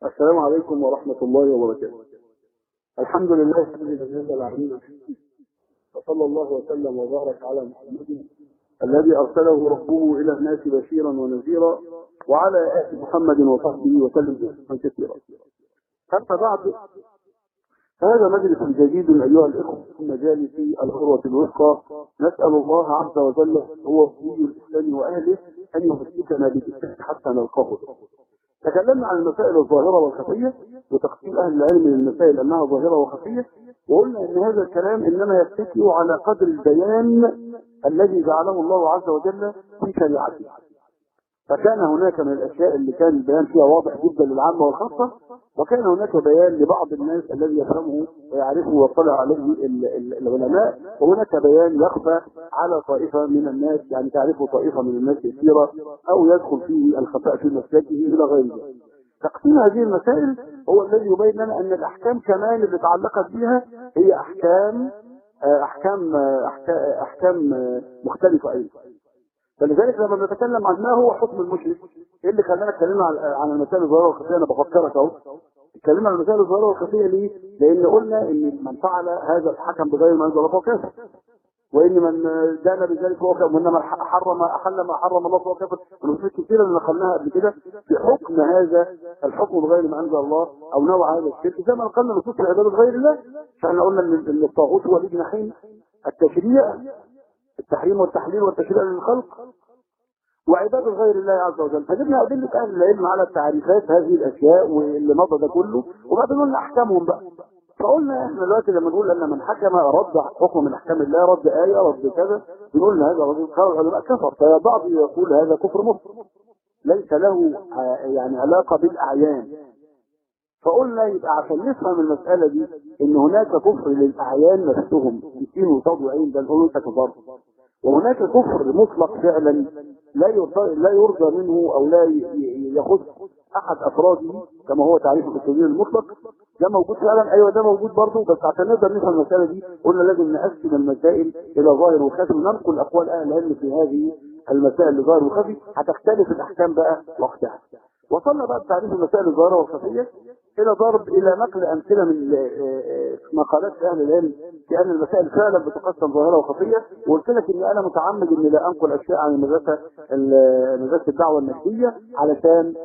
السلام عليكم ورحمة الله وبركاته الحمد لله الذي لم يزل علينا وصلى الله وسلم وبارك على محمد الذي أرسله ربه إلى الناس بشيرا ونذيرا وعلى آل محمد وصحبه وسلم تسليما كثيرا أما بعد هذا مجلس جديد أيها الإخوة في مجالس العروة الوثقى نسأل الله عز وجل هو ولي الإسلام وأهله أن يمسكنا بالإسلام حتى نلقاه تكلمنا عن المسائل الظاهرة والخفية وتقسيم أهل العلم للمسائل أنها ظاهرة وخفية وقلنا أن هذا الكلام إنما يتكئ على قدر البيان الذي جعله الله عز وجل في شريعته فكان هناك من الأشياء اللي كان البيان فيها واضح جدا للعامة والخاصة وكان هناك بيان لبعض الناس الذي يفهمه ويعرفه ويطلع عليه ال- ال- العلماء وهناك بيان يخفى على طائفة من الناس يعني تعرفه طائفة من الناس كثيرة أو يدخل فيه الخفاء في مسلكه إلى غير ذلك تقسيم هذه المسائل هو الذي يبين لنا أن الأحكام كمان اللي تعلقت بها هي أحكام آه، أحكام آه، أحكام, أحكام آه، مختلفة أيضا فلذلك لما نتكلم عن ما هو حكم المشرك ايه اللي خلانا اتكلمنا عن عن المسائل الظاهره والخفيه انا بفكرك اهو اتكلمنا عن المسائل الظاهره والخفيه ليه؟ لان قلنا ان من فعل هذا الحكم بغير ما انزل الله فهو كافر وان من دان بذلك فهو كافر وانما حرم احل ما حرم الله فهو كافر النصوص كثيره اللي نقلناها قبل كده في حكم هذا الحكم بغير ما انزل الله او نوع هذا الشرك زي ما نقلنا نصوص العباده بغير الله فاحنا قلنا ان إن الطاغوت هو ليه جناحين التشريع التحريم والتحليل والتشريع للخلق وعباد غير الله عز وجل فجبنا أدلة أهل العلم على التعريفات هذه الأشياء واللي مضى ده كله وبعدين قلنا أحكامهم بقى فقلنا احنا دلوقتي لما نقول ان من حكم رد حكم من احكام الله رد آية رد كذا بنقول ان هذا رجل قال العلماء كفر فبعض يقول هذا كفر مطلق ليس له آه، يعني علاقة بالأعيان فقلنا يبقى عشان نفهم المسألة دي ان هناك كفر للأعيان نفسهم يسين وصاد وعين ده نقول انت كفر وهناك كفر مطلق فعلا لا يرضى لا يرضى منه او لا ي- ي- يخص احد افراده كما هو تعريف في التدين المطلق ده موجود فعلا ايوه ده موجود برضه بس عشان نقدر نفهم المساله دي قلنا لازم نقسم المسائل الى ظاهر وخفي وننقل اقوال اهل العلم في هذه المسائل لظاهر وخفي هتختلف الاحكام بقى وقتها وصلنا بقى بتعريف المسائل الظاهره والخفيه الى ضرب الى نقل امثله من آه، آه، مقالات اهل العلم في ان المسائل فعلا بتقسم ظاهره وخفيه وقلت لك ان انا متعمد اني لا انقل اشياء عن المدرسه ال- مدرسه الدعوه النجديه علشان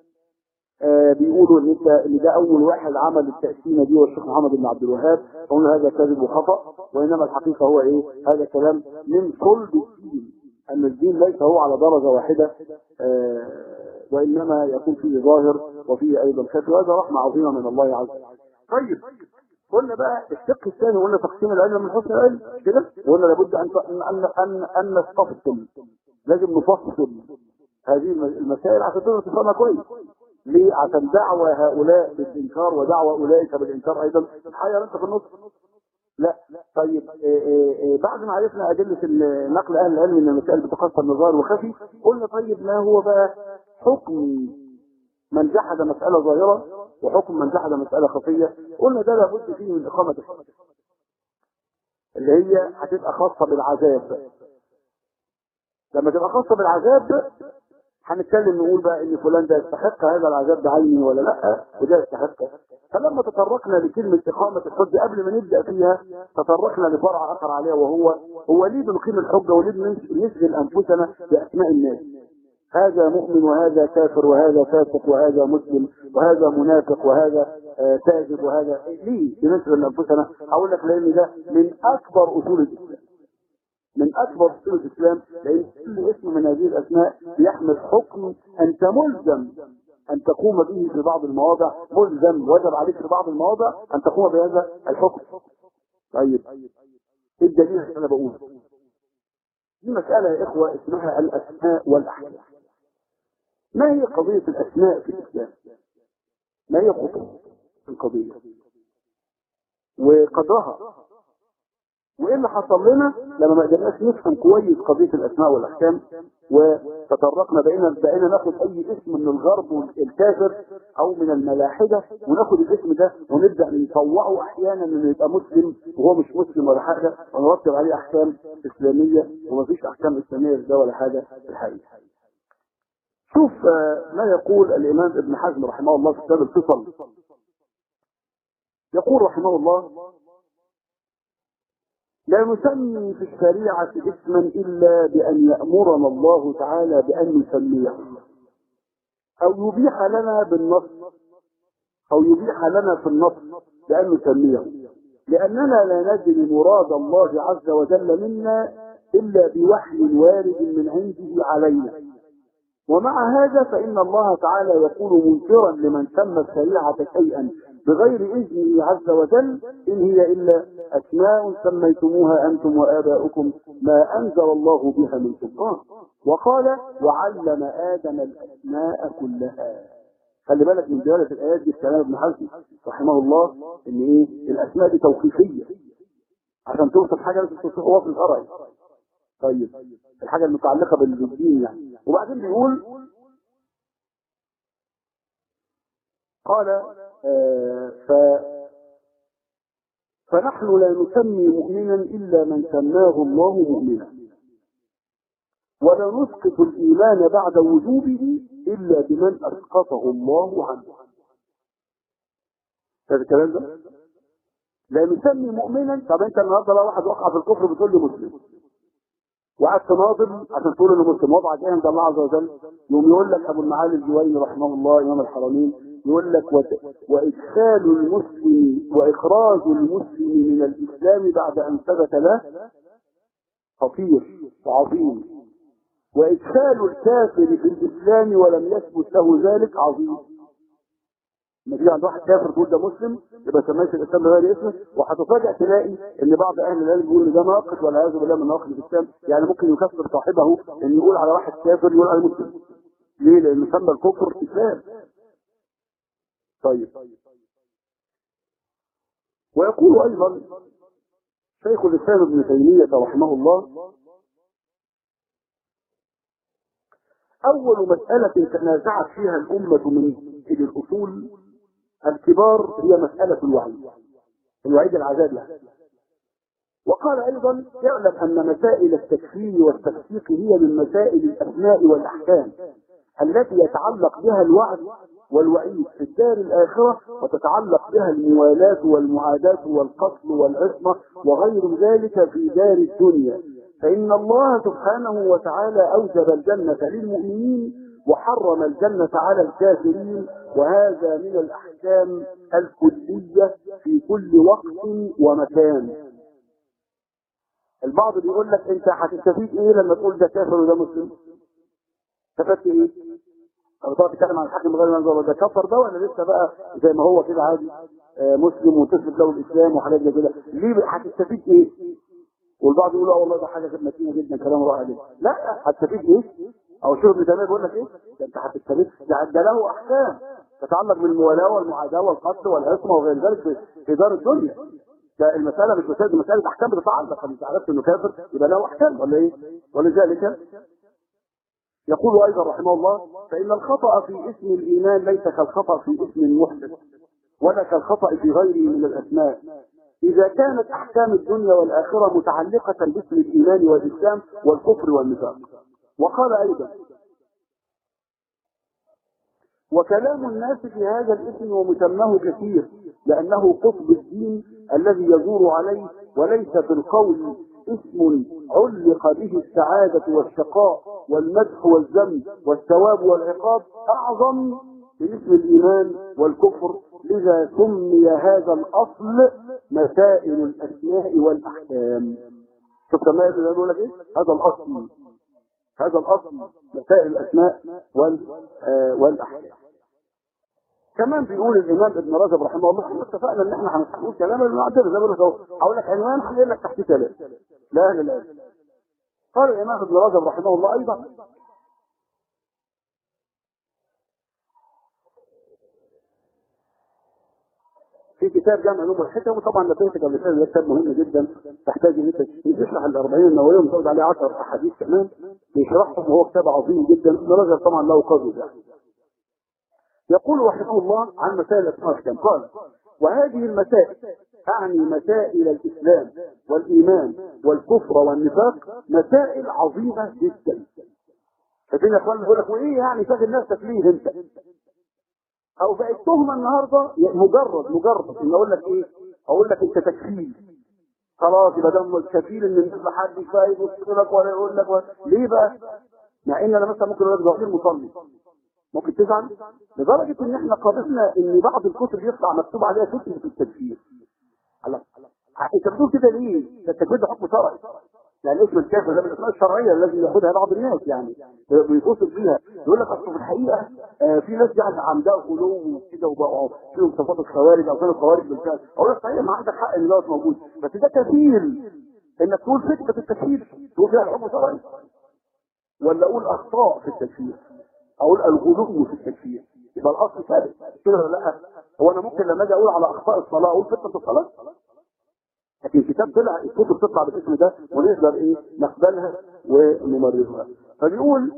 آه، بيقولوا ان انت ان ده اول واحد عمل التقسيمه دي هو الشيخ محمد بن عبد الوهاب قلنا هذا كذب وخطا وانما الحقيقه هو ايه؟ هذا كلام من صلب الدين ان الدين ليس هو على درجه واحده آه، وانما يكون فيه ظاهر وفيه ايضا خفي وهذا رحمه عظيمه من الله عز وجل. طيب قلنا بقى الشق الثاني قلنا تقسيم العلم من حسن العلم مش كده؟ وقلنا لابد ان ان ان ان نستفصل لازم نفصل هذه المسائل عشان تقدر تفهمها كويس ليه؟ عشان دعوة هؤلاء بالإنكار ودعوة أولئك بالإنكار أيضا تحير أنت في النص لا طيب إيه إيه إيه بعد ما عرفنا أدلة ال- نقل أهل العلم أن المسائل بتقسم نظار وخفي قلنا طيب ما هو بقى حكم من جحد مسألة ظاهرة وحكم من جحد مسألة خفية قلنا ده لابد فيه من إقامة الحكم اللي هي هتبقى خاصة بالعذاب لما تبقى خاصة بالعذاب هنتكلم نقول بقى ان فلان ده يستحق هذا العذاب بعينه ولا لا وده يستحقه فلما تطرقنا لكلمة إقامة الحجة قبل ما نبدأ فيها تطرقنا لفرع آخر عليها وهو هو ليه بنقيم الحجة وليه بنش- نشغل أنفسنا بأسماء الناس هذا مؤمن وهذا كافر وهذا فاسق وهذا مسلم وهذا منافق وهذا آه، كاذب وهذا ليه بنشغل أنفسنا هقول لك لأن ده من أكبر أصول الإسلام من اكبر اصول الاسلام لان كل اسم من هذه الاسماء يحمل حكم انت ملزم ان تقوم به في بعض المواضع ملزم وجب عليك في بعض المواضع ان تقوم بهذا الحكم طيب ايه الدليل اللي انا بقوله دي مسألة يا إخوة اسمها الأسماء والأحكام ما هي قضية الأسماء في الإسلام؟ ما هي خطوة القضية؟ وقدرها وايه اللي حصل لنا لما ما قدرناش نفهم كويس قضيه الاسماء والاحكام وتطرقنا بقينا بقينا ناخد اي اسم من الغرب والكافر او من الملاحده وناخد الاسم ده ونبدا نطوعه احيانا انه يبقى مسلم وهو مش مسلم ولا حاجه ونرتب عليه احكام اسلاميه ومفيش احكام اسلاميه في ده ولا حاجه في الحقيقه. شوف ما يقول الإمام ابن حزم رحمه الله في كتاب الفصل يقول رحمه الله لا نسمي في الشريعة اسما إلا بأن يأمرنا الله تعالى بأن نسميه أو يبيح لنا بالنص أو يبيح لنا في النص بأن نسميه لأننا لا ندري مراد الله عز وجل منا إلا بوحي وارد من عنده علينا ومع هذا فإن الله تعالى يقول منكرا لمن سمى الشريعة شيئا بغير إذنه عز وجل إن هي إلا أسماء سميتموها أنتم وآباؤكم ما أنزل الله بها من سلطان وقال وعلم آدم الأسماء كلها خلي بالك من دلالة الآيات دي كلام ابن حزم رحمه الله إن إيه الأسماء دي توقيفية عشان توصف حاجة لازم توصفها في الشرع طيب الحاجة المتعلقة بالدين يعني وبعدين بيقول قال آه ف فنحن لا نسمي مؤمنا إلا من سماه الله مؤمنا ولا نسقط الإيمان بعد وجوبه إلا بمن أسقطه الله عنه هذا الكلام ده لا نسمي مؤمنا طب انت النهارده لو واحد وقع في الكفر بتقول له مسلم وقعد تناظر عشان تقول انه مسلم وضعك ايه عند الله عز وجل يقوم يقول لك ابو المعالي الجويني رحمه الله امام الحرمين يقول لك وادخال المسلم واخراج المسلم من الاسلام بعد ان ثبت له خطير وعظيم وادخال الكافر في الاسلام ولم يثبت له ذلك عظيم لما تيجي عند واحد كافر تقول ده مسلم يبقى سميت الاسلام بغير اسمه وهتفاجئ تلاقي ان بعض اهل العلم بيقول ان ده ناقص والعياذ بالله من نواقص الاسلام يعني ممكن يكفر صاحبه ان يقول على واحد كافر يقول عليه مسلم ليه؟ لان سمى الكفر اسلام طيب ويقول ايضا شيخ الاسلام ابن تيميه رحمه الله اول مساله تنازعت فيها الامه من الاصول الكبار هي مسألة الوعيد الوعيد العذاب يعني وقال أيضا اعلم أن مسائل التكفير والتفسيق هي من مسائل الأسماء والأحكام التي يتعلق بها الوعد والوعيد في الدار الآخرة وتتعلق بها الموالاة والمعاداة والقتل والعصمة وغير ذلك في دار الدنيا فإن الله سبحانه وتعالى أوجب الجنة للمؤمنين وحرم الجنة على الكافرين وهذا من الأحكام الكلية في كل وقت ومكان البعض بيقول لك انت هتستفيد ايه لما تقول ده كافر وده مسلم استفدت ايه او تقعد تتكلم عن الحاكم غير منظور ده كفر ده ولا لسه بقى زي ما هو كده عادي آه مسلم وتثبت له الاسلام وحاجات زي كده ليه هتستفيد ايه والبعض يقول اه والله ده حاجه متينه جدا كلام رائع جدا لا هتستفيد ايه او شوف ابن تيميه بيقول لك ايه ده انت هتستفيد ده, ده له احكام تتعلق بالموالاه والمعاداه والقتل والعصمه وغير ذلك في دار الدنيا ده المساله مش مساله مساله احكام بتتعلق انت عرفت انه كافر يبقى له احكام ولا ايه ولذلك يقول ايضا رحمه الله فان الخطا في اسم الايمان ليس كالخطا في اسم المحدث ولا كالخطا في غيره من الاسماء إذا كانت أحكام الدنيا والآخرة متعلقة باسم الإيمان والإسلام والكفر والنفاق وقال أيضا وكلام الناس في هذا الاسم ومسماه كثير لأنه قطب الدين الذي يدور عليه وليس في القول اسم علق به السعادة والشقاء والمدح والذم والثواب والعقاب أعظم من اسم الإيمان والكفر لذا سمي هذا الأصل مسائل الأسماء والأحكام شفت ما يقول لك إيه؟ هذا الأصل هذا الأصل مسائل الأسماء وال آه والأحكام كمان بيقول الإمام ابن رجب رحمه الله احنا اتفقنا إن احنا هنقول كلام اللي نعتبر زي ما بقول لك هقول لك عنوان هقول لك تحت كلام لا لا لا قال الإمام ابن رجب رحمه الله أيضا في كتاب جامع علوم الحكم وطبعا نتيجه قبل كده ده كتاب مهم جدا تحتاج ان انت تشرح ال 40 النوويه ومزود عليه 10 احاديث كمان بيشرحهم وهو كتاب عظيم جدا ابن رجب طبعا له قدر يعني. يقول رحمه الله عن مسائل الاسماء والاحكام قال وهذه المسائل تعني مسائل الاسلام والايمان والكفر والنفاق مسائل عظيمه جدا ففين يا اخوان يقول لك وايه يعني شاغل نفسك ليه انت او بقت تهمه النهارده مجرد مجرد ان اقول لك ايه اقول لك انت تكفيل خلاص يبقى ده الكفيل ان الناس محدش بقى يبص لك ولا يقول لك ولا ليه بقى؟ مع ان انا مثلا ممكن اقول لك ضمير مصلي ممكن تزعل لدرجه ان احنا قابلنا ان بعض الكتب يطلع مكتوب عليها كتب في التكفير الله انت بتقول كده ليه؟ ده التكفير ده حكم شرعي يعني اسم الكافر ده من الاسماء الشرعيه الذي ياخذها بعض الناس يعني بيتصل بيها يقول لك اصل في الحقيقه آه في ناس يعني عندها غلو وكده وبقوا فيهم صفات الخوارج او كانوا خوارج بالفعل اقول لك صحيح ما عندك حق ان دوت موجود بس ده كفيل انك تقول فكره التكفير تقول فيها الحكم شرعي ولا اقول اخطاء في التكفير اقول الغلو في التكفير يبقى الاصل ثابت كده ولا لا هو انا ممكن لما اجي اقول على اخطاء الصلاه اقول فتنه الصلاه لكن الكتاب طلع الكتب تطلع بالاسم ده ونقدر ايه نقبلها ونمررها فبيقول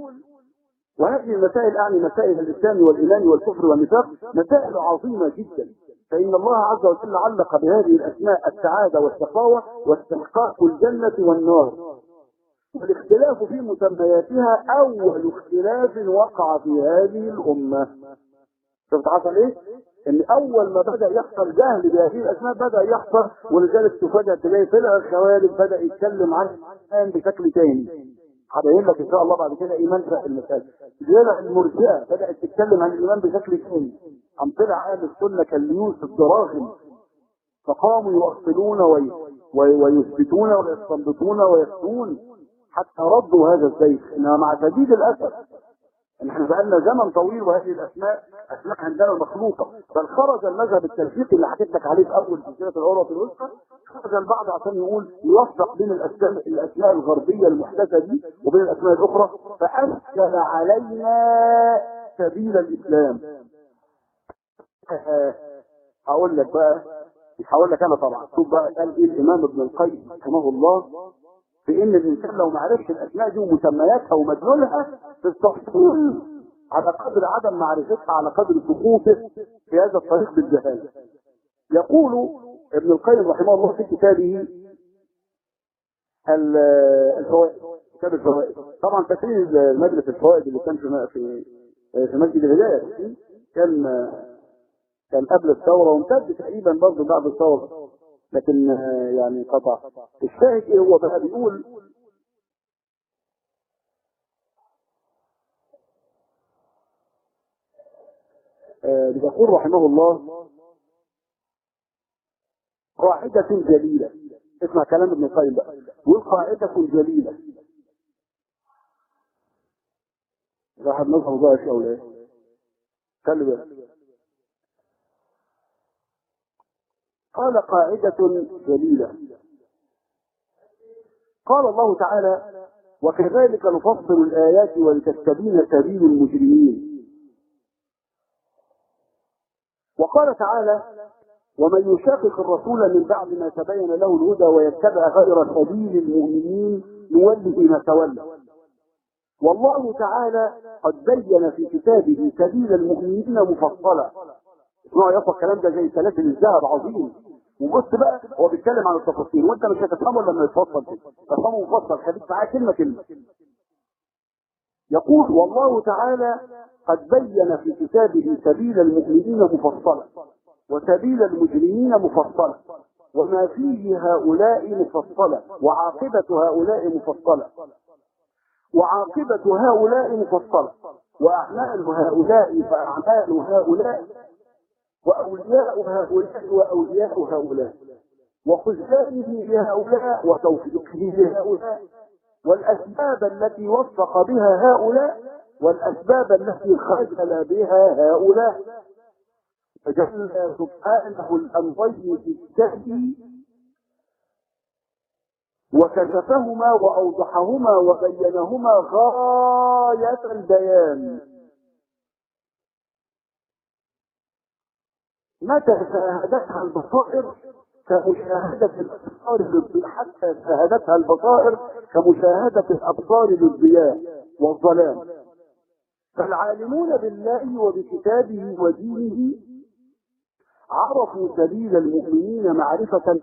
وهذه المسائل اعني مسائل الاسلام والايمان والكفر والنفاق مسائل عظيمه جدا فان الله عز وجل علق بهذه الاسماء السعاده والشقاوه واستحقاق الجنه والنار والاختلاف في مسمياتها اول اختلاف وقع في هذه الامه شفت حصل ايه ان اول ما بدا يحصل جهل بهذه الاسماء بدا يحصل ولذلك تفاجئ تلاقي طلع الخوارج بدا يتكلم عن الاسلام بشكل تاني هبين لك ان شاء الله بعد كده ايمان في المساجد طلع المرجئه بدات تتكلم عن الايمان بشكل تاني قام طلع اهل السنه كالليوس الدراغم فقاموا يؤصلون وي... وي... ويثبتون ويستنبطون ويفتون حتى ردوا هذا الزيف انها مع شديد الاسف ان احنا بقالنا زمن طويل وهذه الاسماء اسماء عندنا مخلوقه بل خرج المذهب التلفيقي اللي حكيت لك عليه في اول سلسله العروه الوسطى خرج البعض عشان يقول يوفق بين الاسماء الاسماء الغربيه المحدثه دي وبين الاسماء الاخرى فاشكل علينا سبيل الاسلام هقول لك بقى مش هقول لك انا طبعا شوف بقى قال ايه الامام ابن القيم رحمه الله في ان الانسان لو ما عرفش الاسماء دي ومسمياتها ومدلولها تستحصل على قدر عدم معرفتها على قدر سقوطه في هذا الطريق بالجهاله. يقول ابن القيم رحمه الله في كتابه الفوائد كتاب الفوائد طبعا فاكرين مجلس الفوائد اللي كان في في في مسجد الهدايه كان كان قبل الثوره وامتد تقريبا برضه بعد الثوره لكن يعني قطع الشاهد ايه هو بقى بيقول آه بيقول رحمه الله قاعدة جليلة اسمع كلام ابن القيم بقى يقول قاعدة جليلة واحد مذهب ضعيف او لا خلي بالك قال قاعدة جليلة قال الله تعالى وكذلك نفصل الآيات ولتستبين سبيل المجرمين وقال تعالى ومن يشاقق الرسول من بعد ما تبين له الهدى ويتبع غير سبيل المؤمنين نوله ما تولى والله تعالى قد بين في كتابه سبيل المؤمنين مفصلا اسمعوا يا الكلام ده زي سلاسل الذهب عظيم وبص بقى هو بيتكلم عن التفاصيل وانت مش هتفهمه لما يتفصل كده تفهمه مفصل خليك معاه كلمه كلمه يقول والله تعالى قد بين في كتابه سبيل المؤمنين مفصلا وسبيل المجرمين مفصلا وما فيه هؤلاء مفصلا وعاقبة هؤلاء مفصلة وعاقبة هؤلاء مفصلة وأعمال هؤلاء فأعمال هؤلاء وأولياء هؤلاء وأولياء هؤلاء وخذلانه لهؤلاء وتوفيقه لهؤلاء والأسباب التي وفق بها هؤلاء والأسباب التي خذل بها هؤلاء فجعل سبحانه الأمرين في الكهف وكشفهما وأوضحهما وبينهما غاية البيان متى شاهدتها البصائر كمشاهدة الأبصار حتى شاهدتها البصائر كمشاهدة الأبصار للضياء والظلام فالعالمون بالله وبكتابه ودينه عرفوا سبيل المؤمنين معرفة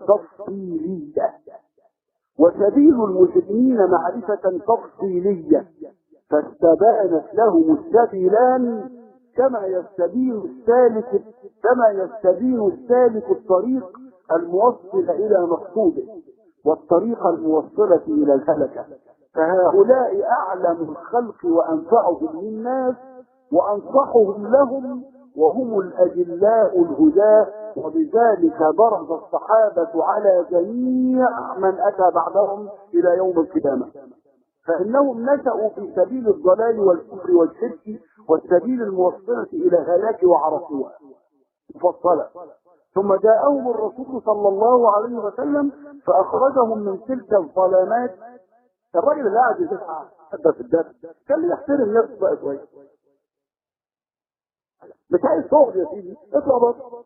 تفصيلية وسبيل المسلمين معرفة تفصيلية فاستبانت لهم السبيلان كما يستبين السالك كما يستبين السالك الطريق الموصل الى مقصوده والطريق الموصلة الى الهلكة فهؤلاء اعلم الخلق وانفعهم للناس وانصحهم لهم وهم الاجلاء الهداة وبذلك برز الصحابة على جميع من اتى بعدهم الى يوم القيامة فانهم نشأوا في سبيل الضلال والكفر والشرك والسبيل الموصلة الى هلاك وعرفوها مفصلة ثم جاءهم الرسول صلى الله عليه وسلم فاخرجهم من تلك الظلامات الراجل اللي قاعد يدفع حتى في الدرس كان يحترم نفسه بقى شويه مش عايز تقعد يا سيدي اطلع بره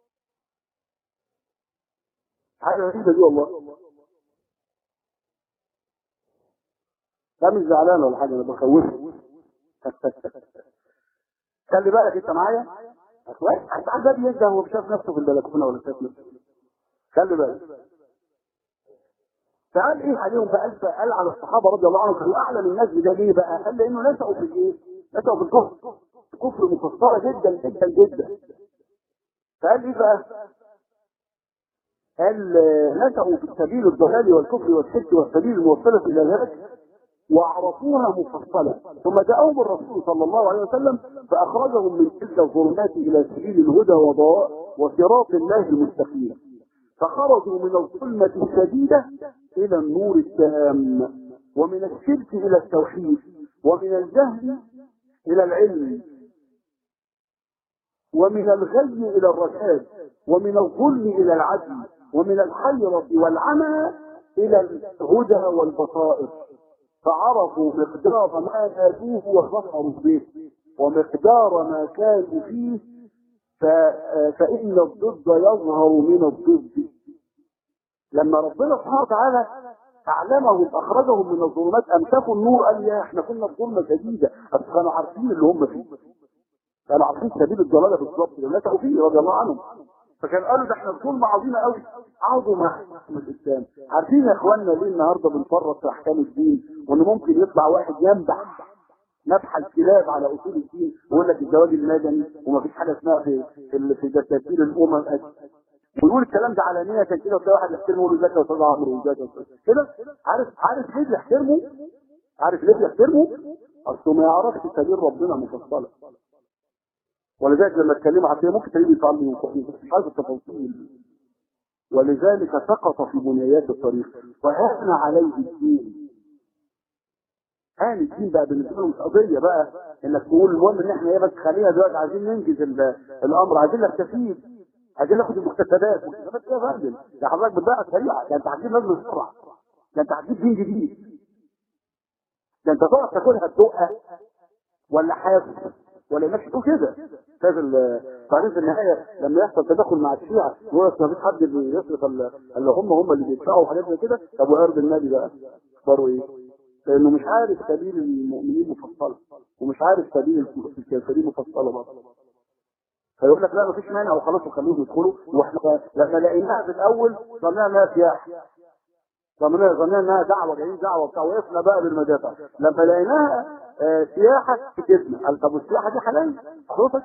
حاجه غريبه دي والله لا مش زعلان ولا حاجه انا بخوفه خلي بالك انت معايا كويس ساعات ده بينسى هو مش شايف نفسه في البلكونه ولا شايف نفسه خلي بالك فقال ايه عليهم فقال قال على الصحابه رضي الله عنهم كانوا اعلم الناس بده ليه بقى؟ قال لانه نشأوا في الايه؟ نشأوا في الكفر كفر مفسره جدا جدا جدا فقال ايه بقى؟ قال نشأوا في سبيل الضلال والكفر والشرك والسبيل الموصلة إلى ذلك وعرفوها مفصلة ثم جاءهم الرسول صلى الله عليه وسلم فأخرجهم من تلك الظلمات إلى سبيل الهدى وضاء وصراط الله المستقيم فخرجوا من الظلمة الشديدة إلى النور التام ومن الشرك إلى التوحيد ومن الجهل إلى العلم ومن الغي إلى الرشاد ومن الظلم إلى العدل ومن الحيرة والعمى إلى الهدى والبصائر فعرفوا مقدار ما نادوه وظفروا به ومقدار ما كانوا فيه ف... فإن الضد يظهر من الضد لما ربنا سبحانه وتعالى أعلمهم أخرجهم من الظلمات أمسكوا النور قال يا إحنا كنا في ظلمة شديدة بس كانوا عارفين اللي هم فيه كانوا عارفين سبيل الضلالة بالظبط اللي نشأوا فيه رضي الله عنهم فكان قالوا ده احنا الظلمة عظيمة قوي عوضوا مع حكم الإسلام عارفين يا إخواننا ليه النهاردة بنفرط في أحكام الدين وإن ممكن يطلع واحد ينبح نبح الكلاب على اصول الدين ويقول لك الزواج المدني ومفيش حاجه اسمها في في في دساتير الامم ويقول الكلام ده علانيه كان كده وتلاقي واحد يحترمه يقول ازيك يا استاذ عمرو ازيك يا استاذ كده عارف عارف ليه بيحترمه؟ عارف ليه بيحترمه؟ اصله ما يعرفش سبيل ربنا مفصله ولذلك لما اتكلموا عن ممكن تلاقيه بيصلي مش عايز التفاصيل ولذلك سقط في بنيات الطريق وهان عليه الدين هان الدين بقى بالنسبه له مش قضيه بقى انك تقول المهم ان احنا ايه بس خلينا دلوقتي عايزين ننجز الامر عايزين نستفيد عايزين ناخد المكتسبات المكتسبات ايه يا فندم ده حضرتك بتضيع سريعه ده انت هتجيب نازل بسرعه ده انت هتجيب دين جديد ده انت تقعد تاكلها بدقه ولا حافظ ولا الناس تقول كده فاز بعدين في النهايه لما يحصل تدخل مع الشيعه يقول لك ما فيش حد بيصرف اللي هم هم اللي بيدفعوا حاجات زي كده طب وعرض النبي بقى اخباره ايه؟ لانه مش عارف سبيل المؤمنين مفصله ومش عارف سبيل الكافرين مفصله برضه فيقول لك لا مفيش مانع وخلاص وخليهم يدخلوا واحنا لما لقيناها في الاول ظننا انها سياحه ظننا ظننا انها دعوه جايين دعوه بتاع وقفنا بقى بالمدافع لما لقيناها آه سياحه سكتنا قال طب السياحه دي حلال حضرتك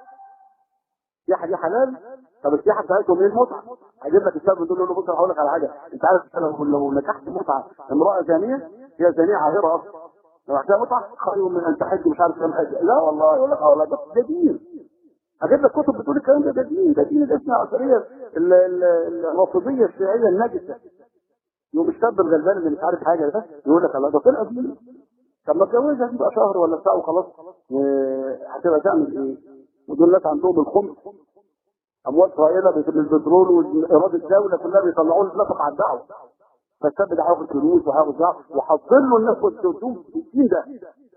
السياحه دي حلال طب السياحه بتاعتهم ايه المتعه؟ هجيب لك السبب تقول له بص هقول لك على حاجه انت عارف لو لو نكحت متعه امراه زانيه هي زانيه عاهره اصلا لو احتاج متعه خير من ان تحج مش عارف كام حاجه لا والله يقول لك اه لا ده دين هجيب لك كتب بتقول الكلام ده ده دين ده دين الاسماء العشريه الرافضيه الشيعيه النجسه يوم الشاب الغلبان اللي مش عارف حاجه ده يقول لك الله ده طلع دين طب ما تجوزها تبقى شهر ولا بتاع وخلاص هتبقى تعمل ايه؟ ودول ناس عندهم الخمس اموال طائله بالبترول واراده الدوله كلها بيطلعوا له نفق على الدعوه فالشاب ده هياخد فلوس وهياخد دعوه وحاطين له الناس والتوتوم في ده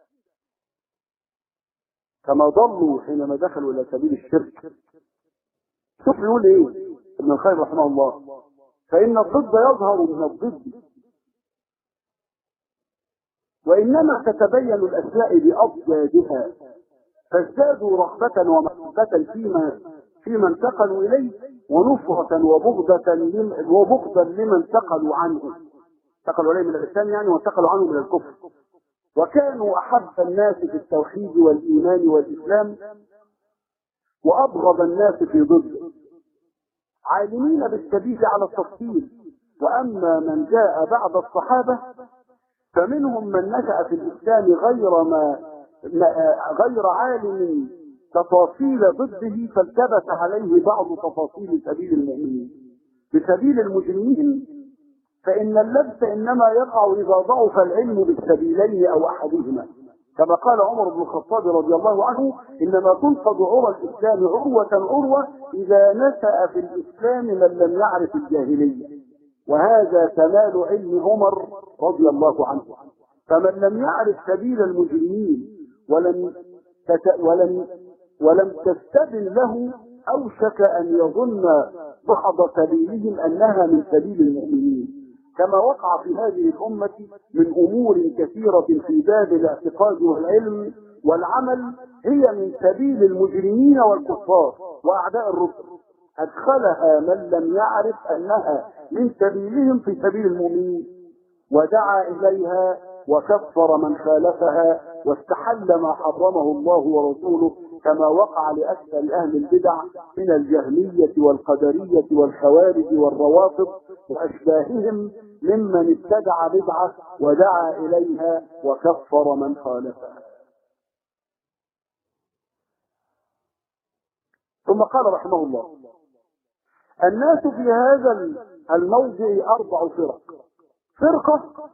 كما ضلوا حينما دخلوا الى سبيل الشرك شوف يقول ايه ابن الخير رحمه الله فان الضد يظهر من الضد وانما تتبين الاشياء باضدادها فازدادوا رغبة ومحبة فيما فيما انتقلوا إليه ونفرة وبغضة لم وبغضا لما انتقلوا عنه انتقلوا إليه من الإسلام يعني وانتقلوا عنه من الكفر وكانوا أحب الناس في التوحيد والإيمان والإسلام وأبغض الناس في ضده عالمين بالسبيل على التفصيل وأما من جاء بعد الصحابة فمنهم من نشأ في الإسلام غير ما غير عالم تفاصيل ضده فالتبس عليه بعض تفاصيل سبيل المؤمنين بسبيل المجرمين فإن اللبس إنما يقع إذا ضعف العلم بالسبيلين أو أحدهما كما قال عمر بن الخطاب رضي الله عنه إنما تنقض عرى الإسلام عروة عروة إذا نشأ في الإسلام من لم يعرف الجاهلية وهذا كمال علم عمر رضي الله عنه فمن لم يعرف سبيل المجرمين ولم تت... ولم ولم تستبن له اوشك ان يظن بعض سبيلهم انها من سبيل المؤمنين كما وقع في هذه الامه من امور كثيره في باب الاعتقاد والعلم والعمل هي من سبيل المجرمين والكفار واعداء الرسل ادخلها من لم يعرف انها من سبيلهم في سبيل المؤمنين ودعا اليها وكفر من خالفها واستحل ما حرمه الله ورسوله كما وقع لأكثر أهل البدع من الجهمية والقدرية والخوارج والروافض وأشباههم ممن ابتدع بدعة ودعا إليها وكفر من خالفها ثم قال رحمه الله الناس في هذا الموضع أربع فرق فرقة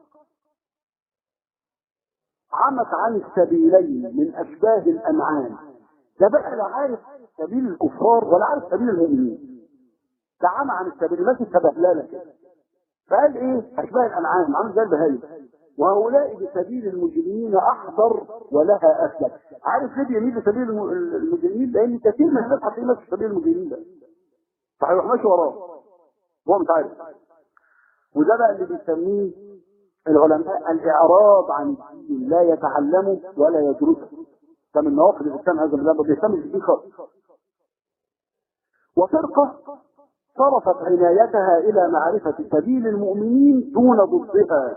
عمت عن السبيلين من أشباه الأنعام ده بقى لا عارف سبيل الكفار ولا عارف سبيل المؤمنين ده عمى عن السبيل ماشي كبهلالة كده فقال ايه أشباه الأنعام عامل زي البهايم وهؤلاء بسبيل المجرمين أحضر ولها أسلك عارف ليه بيميل لسبيل المجرمين لأن كثير من الناس هتلاقيه ماشي سبيل المجرمين ده فهيروح ماشي وراه هو مش عارف وده بقى اللي بيسميه العلماء الإعراض عن الدين لا يتعلمه ولا يدرسه ده من نواقض الإسلام هذا البلاد ما بيهتمش بيه خالص وفرقة صرفت عنايتها إلى معرفة سبيل المؤمنين دون ضدها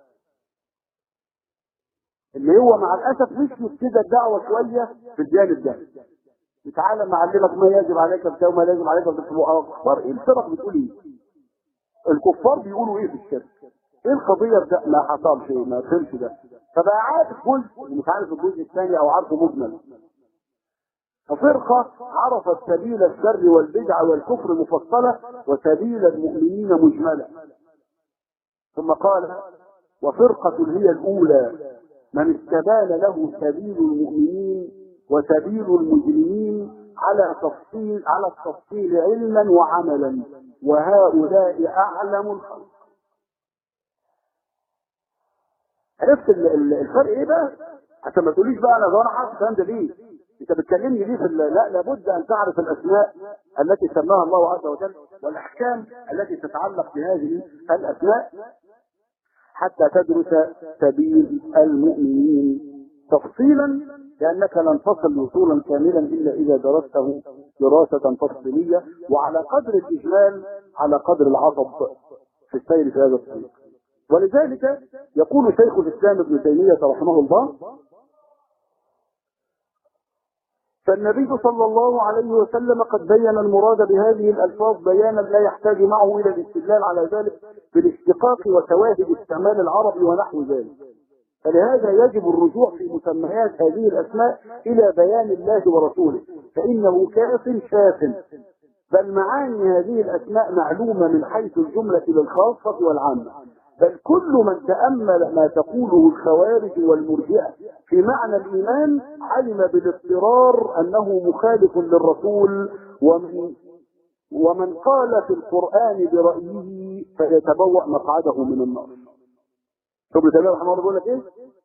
اللي هو مع الأسف مشيت كده الدعوة شوية في الجانب ده تعالى معلمك ما يجب عليك بتاع وما لازم عليك اخبار ايه الفرق بتقول ايه الكفار بيقولوا ايه في الشرك ايه القضية ده ما حصلش ما فهمش ده فبقى عارف جزء ومش عارف الجزء الثاني او عارفه مجمل ففرقة عرفت سبيل الشر والبدع والكفر مفصلة وسبيل المؤمنين مجملة ثم قال وفرقة هي الأولى من استبان له سبيل المؤمنين وسبيل المجرمين على تفصيل على التفصيل علما وعملا وهؤلاء أعلم الخلق عرفت الفرق ايه بقى عشان ما تقوليش بقى انا انا عارف الكلام ده ليه انت بتكلمني ليه في لا لابد ان تعرف الاسماء التي سماها الله عز وجل والاحكام التي تتعلق بهذه الاسماء حتى تدرس سبيل المؤمنين تفصيلا لانك لن تصل وصولا كاملا الا اذا درسته دراسه تفصيليه وعلى قدر الاجمال على قدر العصب في السير في هذا الطريق ولذلك يقول شيخ الإسلام ابن تيمية رحمه الله فالنبي صلى الله عليه وسلم قد بين المراد بهذه الألفاظ بيانا لا يحتاج معه إلى الاستدلال على ذلك بالاشتقاق وشواهد استعمال العرب ونحو ذلك فلهذا يجب الرجوع في مسميات هذه الأسماء إلى بيان الله ورسوله فإنه كاف شاف بل معاني هذه الأسماء معلومة من حيث الجملة للخاصة والعامة بل كل من تأمل ما تقوله الخوارج والمرجئة في معنى الإيمان علم بالاضطرار أنه مخالف للرسول ومن ومن قال في القرآن برأيه فيتبوأ مقعده من النار شوف ابن تيمية رحمه الله بيقول لك ايه؟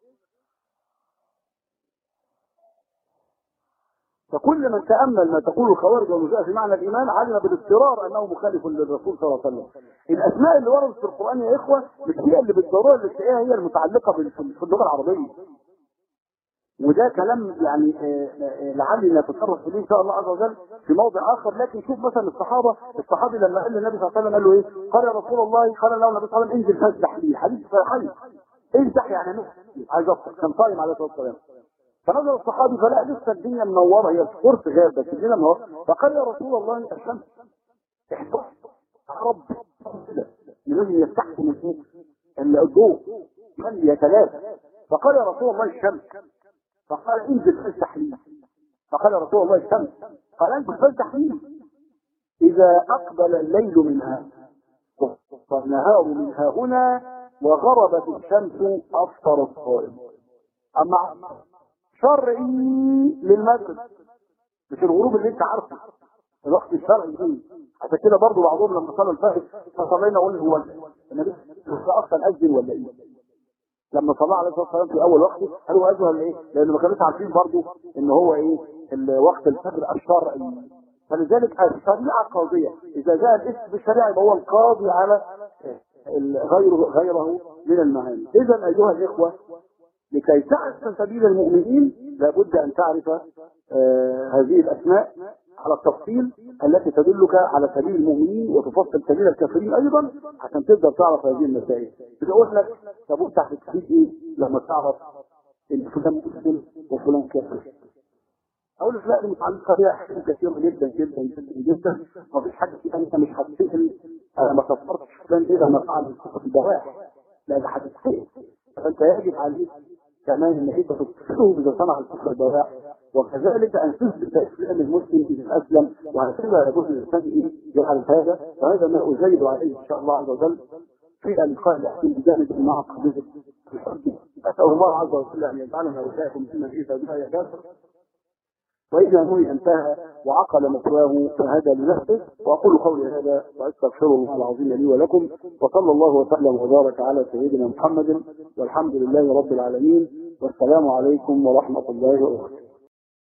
فكل من تأمل ما تقول الخوارج والمرجئة في معنى الإيمان علم بالاضطرار أنه مخالف للرسول صلى الله عليه وسلم. الأسماء اللي وردت في القرآن يا إخوة مش هي اللي بالضرورة اللي تلاقيها هي المتعلقة في اللغة العربية. وده كلام يعني لعلي نتصرف فيه ان شاء الله عز وجل في موضع اخر لكن شوف مثلا الصحابه الصحابي لما قال للنبي صلى الله عليه وسلم قال له ايه؟ قال يا رسول الله قال له النبي صلى الله عليه وسلم انزل فاسبح لي حديث صحيح امسح يعني نفسي عايز افطر كان صايم عليه الصلاه والسلام فنزل الصحابي فلا لسه الدنيا منوره هي القرص غاب بس الدنيا منوره فقال يا رسول الله الشمس احفظ رب لازم يستحكم من الضوء من يتلافى فقال يا رسول الله الشمس فقال انزل فافتح لي فقال يا رسول الله الشمس قال انزل فافتح لي اذا اقبل الليل منها والنهار منها هنا وغربت الشمس افطر الصائم اما شرعي للمغرب مش الغروب اللي انت عارفه الوقت الشرعي فيه عشان كده برضه بعضهم لما صلوا الفجر فصلينا قلنا هو النبي اصلا اذن ولا ايه؟ لما صلى عليه الصلاه والسلام في اول وقته قالوا اذن ولا ايه؟ لان ما كانوش عارفين برضه ان هو ايه؟ وقت الفجر الشرعي فلذلك الشريعه قاضيه اذا جاء الاسم بالشريعه يبقى هو القاضي على غيره غيره من المعاني اذا ايها الاخوه لكي تعرف سبيل المؤمنين لابد ان تعرف آه هذه الاسماء على التفصيل التي تدلك على سبيل المؤمنين وتفصل سبيل الكافرين ايضا عشان تقدر تعرف هذه المسائل بتقول لك طب انت هتستفيد ايه لما تعرف ان فلان مسلم وفلان كافر اقول لك لا دي متعلقه بيها احكام كثيره جدا جدا جدا جدا ما فيش حاجه فيها انت مش هتسال انا ما كفرتش فلان ايه لما فعل الكفر البواح لا ده هتتسال فانت يجب عليك كمان ان انت تكفره اذا صنع الكفر البواح وكذلك ان تثبت اسلام المسلم اذا اسلم وهكذا يجوز الانسان ايه يفعل هذا وهذا ما ازيد عليه ان شاء الله عز وجل في اللقاء الاخير بجانب مع قضيه الحب اسال الله عز وجل ان يجعلنا واياكم ممن اذا بها يكافر وإذا نوي انتهى وعقل مثواه فهذا لنفسه وأقول قولي هذا وأستغفر الله العظيم لي ولكم وصلى الله وسلم وبارك على سيدنا محمد والحمد لله رب العالمين والسلام عليكم ورحمة الله وبركاته